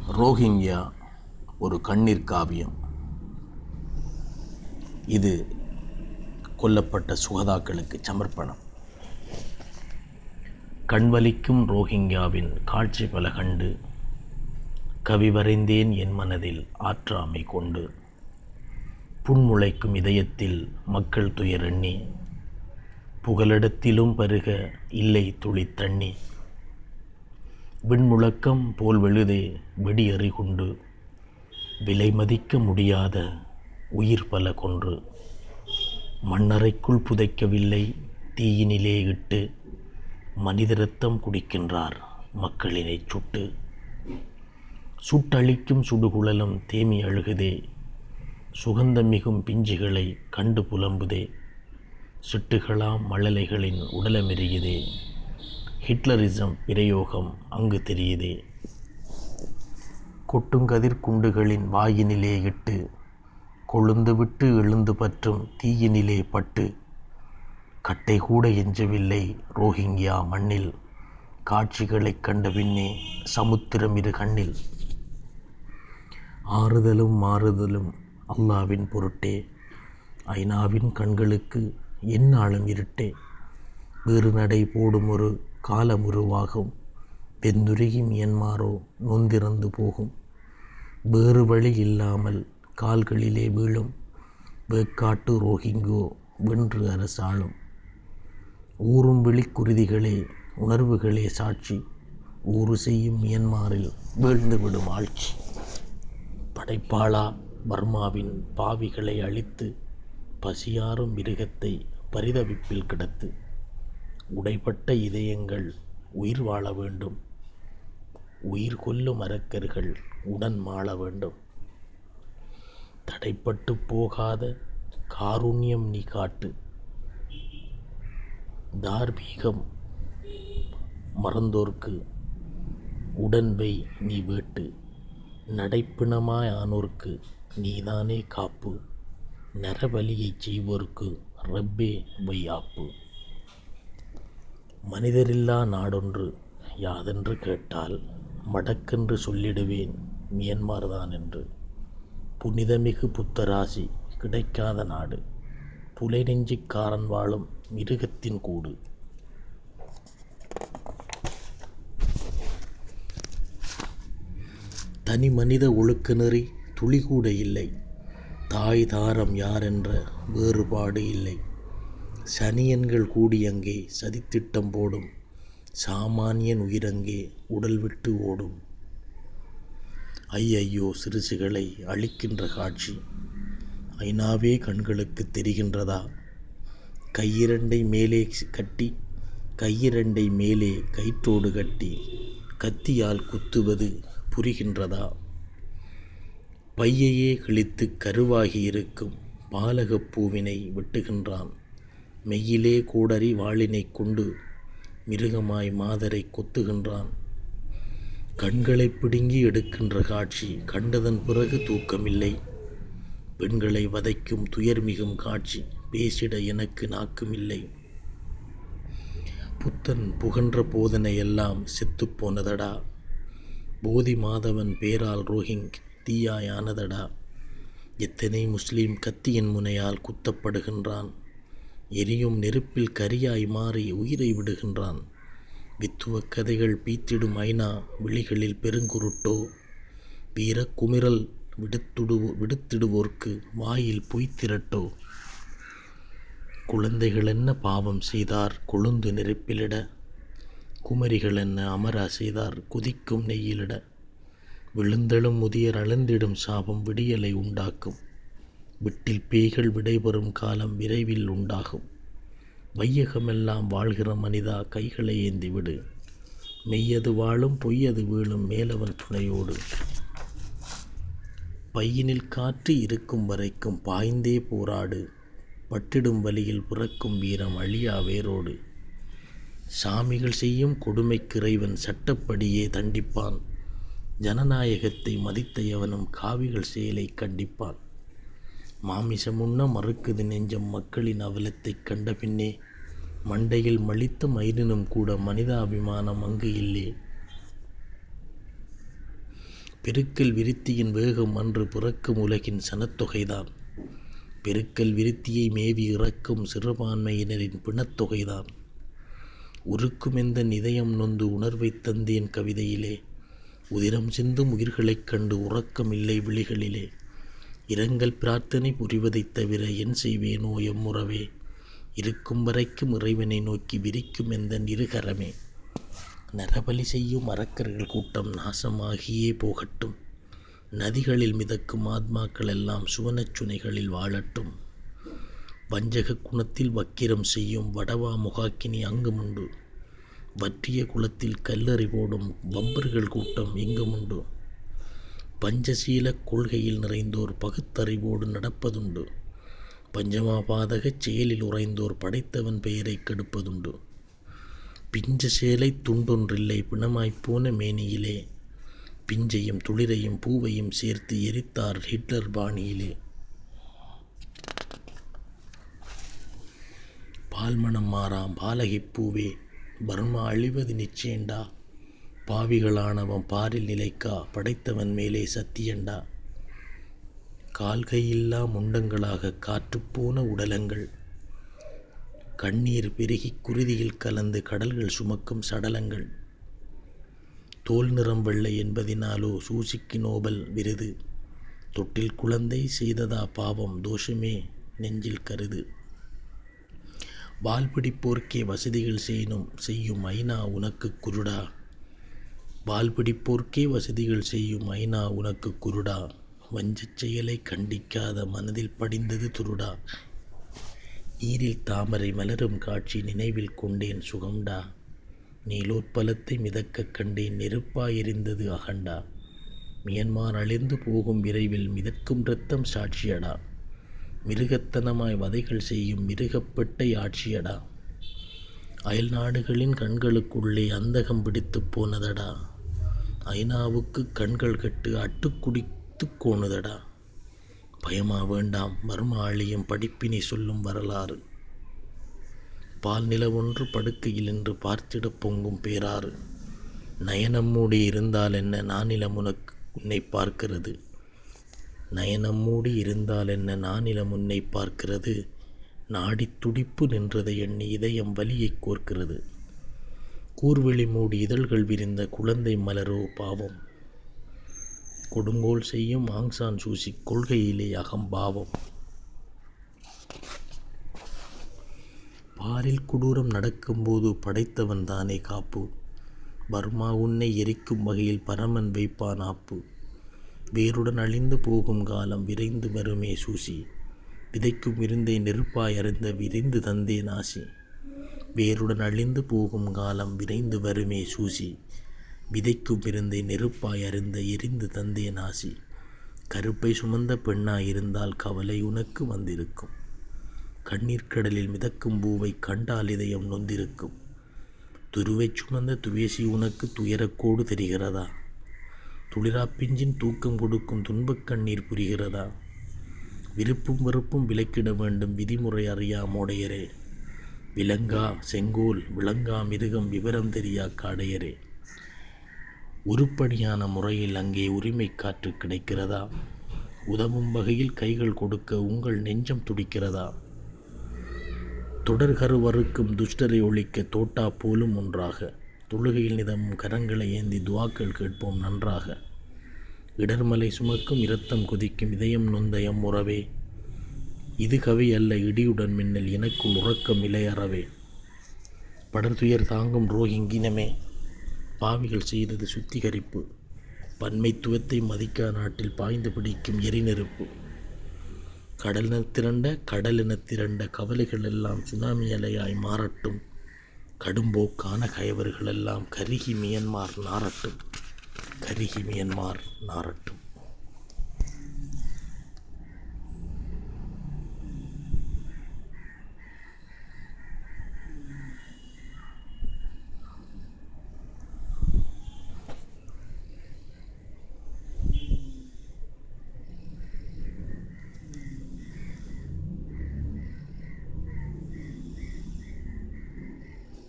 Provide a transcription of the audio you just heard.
Rohingya ஒரு கண்ணீர் காவியம் இது கொல்லப்பட்ட சுகதாக்களுக்கு சமர்ப்பணம் கண்வலிக்கும் ரோஹிங்யாவின் காட்சி பல கண்டு கவி வரைந்தேன் என் மனதில் ஆற்றாமை கொண்டு புன்முளைக்கும் இதயத்தில் மக்கள் துயர் எண்ணி புகலிடத்திலும் பருக இல்லை துளி தண்ணி விண்முழக்கம் போல் வெளுதே வெடியறி கொண்டு விலை மதிக்க முடியாத உயிர் பல கொன்று மண்ணறைக்குள் புதைக்கவில்லை தீயினிலே இட்டு மனித ரத்தம் குடிக்கின்றார் மக்களினைச் சுட்டு சுட்டழிக்கும் சுடுகுழலும் தேமி அழுகுதே சுகந்தம் மிகும் பிஞ்சுகளை கண்டு புலம்புதே சிட்டுகளாம் மழலைகளின் உடலமெரியுதே ஹிட்லரிசம் பிரயோகம் அங்கு தெரியுதே கொட்டுங்கதிர் குண்டுகளின் வாயினிலே இட்டு கொழுந்துவிட்டு எழுந்து பற்றும் தீயினிலே பட்டு கட்டை கூட எஞ்சவில்லை ரோஹிங்யா மண்ணில் காட்சிகளைக் கண்ட பின்னே சமுத்திரம் இரு கண்ணில் ஆறுதலும் மாறுதலும் அல்லாவின் பொருட்டே ஐநாவின் கண்களுக்கு எந்நாளும் இருட்டே வேறு நடை போடுமொரு காலமுருவாகும் வெந்துருகி மியன்மாரோ நொந்திறந்து போகும் வேறு வழி இல்லாமல் கால்களிலே வீழும் வேக்காட்டு ரோஹிங்கோ வென்று அரசாளும் ஊறும் விழிக் குருதிகளே உணர்வுகளே சாட்சி ஊறு செய்யும் மியன்மாரில் வீழ்ந்துவிடும் ஆட்சி படைப்பாளா பர்மாவின் பாவிகளை அழித்து பசியாறும் மிருகத்தை பரிதவிப்பில் கிடத்து உடைபட்ட இதயங்கள் உயிர் வாழ வேண்டும் உயிர் கொல்லும் அரக்கர்கள் உடன் மாள வேண்டும் தடைபட்டுப் போகாத காருண்யம் நீ காட்டு தார்மீகம் மறந்தோர்க்கு உடன் வை நீ வேட்டு நடைப்பிணமாய் ஆனோர்க்கு நீதானே காப்பு நரபலியைச் செய்வோர்க்கு ரப்பே வை ஆப்பு மனிதரில்லா நாடொன்று யாதென்று கேட்டால் மடக்கென்று சொல்லிடுவேன் மியன்மார்தான் என்று புனிதமிகு புத்தராசி கிடைக்காத நாடு புலைநெஞ்சுக்காரன் வாழும் மிருகத்தின் கூடு தனிமனித ஒழுக்கநெறி துளிகூட இல்லை தாய் தாரம் யாரென்ற வேறுபாடு இல்லை சனியன்கள் கூடி அங்கே சதித்திட்டம் போடும் சாமான்யன் உயிரங்கே உடல்விட்டு ஓடும் ஐயையோ சிறுசுகளை அழிக்கின்ற காட்சி ஐநாவே கண்களுக்குத் தெரிகின்றதா கையிரண்டை மேலே கட்டி கையிரண்டை மேலே கயிற்றோடு கட்டி கத்தியால் குத்துவது புரிகின்றதா பையையே கிழித்துக் கருவாகி இருக்கும் பாலகப் பூவினை வெட்டுகின்றான் மெய்யிலே கோடரி வாளினைக் கொண்டு மிருகமாய் மாதரைக் கொத்துகின்றான் கண்களைப் பிடுங்கி எடுக்கின்ற காட்சி கண்டதன் பிறகு தூக்கமில்லை பெண்களை வதைக்கும் துயர்மிகும் காட்சி பேசிட எனக்கு நாக்குமில்லை புத்தன் புகன்ற போதனை எல்லாம் செத்துப் போனதடா போதி மாதவன் பேரால் ரோஹிங் தீயாய் ஆனதடா எத்தனை முஸ்லிம் கத்தியின் முனையால் குத்தப்படுகின்றான் எரியும் நெருப்பில் கரியாய் மாறி உயிரை விடுகின்றான் வித்துவக் கதைகள் பீத்திடும் ஐநா விழிகளில் பெருங்குருட்டோ வீரக் குமுறல் விடுத்திடுவோர்க்கு வாயில் பொய் திரட்டோ குழந்தைகளென்ன பாவம் செய்தார் கொழுந்து நெருப்பிலிட குமரிகளென்ன அமரா செய்தார் கொதிக்கும் நெய்யிலிட விழுந்தெழும் முதியர் அழுந்திடும் சாபம் விடியலை உண்டாக்கும் விட்டில் பேய்கள் விடைபெறும் காலம் விரைவில் உண்டாகும் வையகமெல்லாம் வாழ்கிற மனிதா கைகளை ஏந்தி விடு மெய்யது வாழும் பொய்யது வீழும் மேலவன் துணையோடு பையினில் காற்று இருக்கும் வரைக்கும் பாய்ந்தே போராடு பட்டிடும் வலியில் பிறக்கும் வீரம் அழியா வேரோடு சாமிகள் செய்யும் கொடுமைக்கு இறைவன் சட்டப்படியே தண்டிப்பான் ஜனநாயகத்தை மதித்த எவனும் காவிகள் செயலைக் கண்டிப்பான் மாமிசம் உண்ண மறுக்குது நெஞ்சம் மக்களின் அவலத்தைக் கண்ட பின்னே மண்டையில் மலித்த மயிரினும் கூட மனிதாபிமானம் அங்கு இல்லே பெருக்கல் விருத்தியின் வேகம் அன்று பிறக்கும் உலகின் சனத்தொகைதான் பெருக்கல் விருத்தியை மேவி இறக்கும் சிறுபான்மையினரின் பிணத்தொகைதான் உருக்குமெந்தன் இதயம் நொந்து உணர்வைத் தந்தேன் கவிதையிலே உதிரம் சிந்தும் உயிர்களைக் கண்டு உறக்கமில்லை விழிகளிலே இரங்கல் பிரார்த்தனை புரிவதைத் தவிர என் செய்வேனோ எம்முறவே இருக்கும் வரைக்கும் இறைவனை நோக்கி விரிக்கும் எந்தன் இருகரமே நரபலி செய்யும் அரக்கர்கள் கூட்டம் நாசமாகியே போகட்டும் நதிகளில் மிதக்கும் ஆத்மாக்கள் எல்லாம் சுவனச் சுனைகளில் வாழட்டும் வஞ்சகக் குணத்தில் வக்கிரம் செய்யும் வடவா முகாக்கினி அங்குமுண்டு வற்றிய குளத்தில் கல்லெறி போடும் வம்பர்கள் கூட்டம் இங்குமுண்டு பஞ்சசீலக் கொள்கையில் நிறைந்தோர் பகுத்தறிவோடு நடப்பதுண்டு பஞ்சமாபாதகச் செயலில் உறைந்தோர் படைத்தவன் பெயரைக் கெடுப்பதுண்டு பிஞ்ச சேலைத் துண்டொன்றில்லை பிணமாய்ப் போன மேனியிலே பிஞ்சையும் துளிரையும் பூவையும் சேர்த்து எரித்தார் ஹிட்லர் பாணியிலே பால்மணம் மாறாம் பாலகைப் பூவே பர்மா அழிவது நிச்சயண்டா பாவிகளானவம் பாரில் நிலைக்கா படைத்தவன் மேலே சத்தியண்டா கால்கை இல்லா முண்டங்களாகக் காற்றுப்போன உடலங்கள் கண்ணீர் பெருகிக் குருதியில் கலந்து கடல்கள் சுமக்கும் சடலங்கள் தோல் நிறம் வெள்ளை என்பதினாலோ சூசிக்கு நோபல் விருது தொட்டில் குழந்தை செய்ததா பாவம் தோஷமே நெஞ்சில் கருது வால் பிடிப்போர்க்கே வசதிகள் செய்னும் செய்யும் ஐநா உனக்குக் குருடா வால் பிடிப்போர்க்கே வசதிகள் செய்யும் ஐநா உனக்குக் குருடா வஞ்சச் செயலைக் கண்டிக்காத மனதில் படிந்தது துருடா நீரில் தாமரை மலரும் காட்சி நினைவில் கொண்டேன் சுகம்டா நீலோத்பலத்தை மிதக்கக் கண்டேன் நெருப்பாய் எரிந்தது அகண்டா மியன்மார் அழிந்து போகும் விரைவில் மிதக்கும் இரத்தம் சாட்சியடா மிருகத்தனமாய் வதைகள் செய்யும் மிருகப் பெட்டை ஆட்சியடா அயல் நாடுகளின் கண்களுக்குள்ளே அந்தகம் பிடித்துப் போனதடா ஐநாவுக்குக் கண்கள் கெட்டு அட்டுக்குடித்துக் கோணுதடா பயமா வேண்டாம் பர்மா அழியும் படிப்பினை சொல்லும் வரலாறு பால் நிலவொன்று படுக்கையில் நின்று பார்த்திடப் பொங்கும் பேராறு நயனம் மூடி இருந்தாலென்ன நானிலம் உனக்கு உன்னைப் பார்க்கிறது நயனம் மூடி இருந்தாலென்ன நானிலம் உன்னைப் பார்க்கிறது நாடித் துடிப்பு நின்றதை எண்ணி இதயம் வலியைக் கோர்க்கிறது கூர்விழி மூடி இதழ்கள் விரிந்த குழந்தை மலரோ பாவம் கொடுங்கோல் செய்யும் ஆங் சான் சூசிக் கொள்கையிலே அகம்பாவம் பாரில் கொடூரம் நடக்கும்போது படைத்தவன் தானே காப்பு பர்மா உன்னை எரிக்கும் வகையில் பரமன் வைப்பான் ஆப்பு வேருடன் அழிந்து போகும் காலம் விரைந்து வருமே சூசி விதைக்கும் விருந்தை நெருப்பாய் அருந்த விரிந்து தந்தேன் ஆசி வேருடன் அழிந்து போகும் காலம் விரைந்து வருமே சூசி விதைக்கும் விருந்தை நெருப்பாய் அருந்த எரிந்து தந்தேன் ஆசி கருப்பைச் சுமந்த பெண்ணாய் இருந்தால் கவலை உனக்கு வந்திருக்கும் கண்ணீர்க் கடலில் மிதக்கும் பூவைக் கண்டால் இதயம் நொந்திருக்கும் துருவைச் சுமந்த துவேஷி உனக்கு துயரக் கோடு தெரிகிறதா துளிராப் பிஞ்சின் தூக்கம் கொடுக்கும் துன்பக் கண்ணீர் புரிகிறதா விருப்பும் வெறுப்பும் விலக்கிட வேண்டும் விதிமுறை அறியா மோடையரே விலங்கா செங்கோல் விளங்கா மிருகம் விவரம் தெரியாக் காடையரே உருப்படியான முறையில் அங்கே உரிமைக் காற்று கிடைக்கிறதா உதவும் வகையில் கைகள் கொடுக்க உங்கள் நெஞ்சம் துடிக்கிறதா தொடர் கருவறுக்கும் துஷ்டரை ஒழிக்க தோட்டா போலும் ஒன்றாக தொழுகையில் நிதமும் கரங்களை ஏந்தி துஆக்கள் கேட்போம் நன்றாக இடர்மலை சுமக்கும் இரத்தம் கொதிக்கும் இதயம் நொந்த எம்முறவே இது கவி அல்ல இடியுடன் மின்னல் எனக்குள் உறக்கம் இலை அறவே படர்துயர் தாங்கும் ரோஹிங்கினமே பாவிகள் செய்தது சுத்திகரிப்பு பன்மைத்துவத்தை மதிக்கா நாட்டில் பாய்ந்து பிடிக்கும் எரிநெருப்பு கடலெனத் திரண்ட கடலெனத் திரண்ட கவலைகள் எல்லாம் சுனாமி அலையாய் மாறட்டும் கடும்போக்கான கயவர்கள் எல்லாம் கருகி மியன்மார் நாறட்டும் கருகி மியன்மார் நாறட்டும்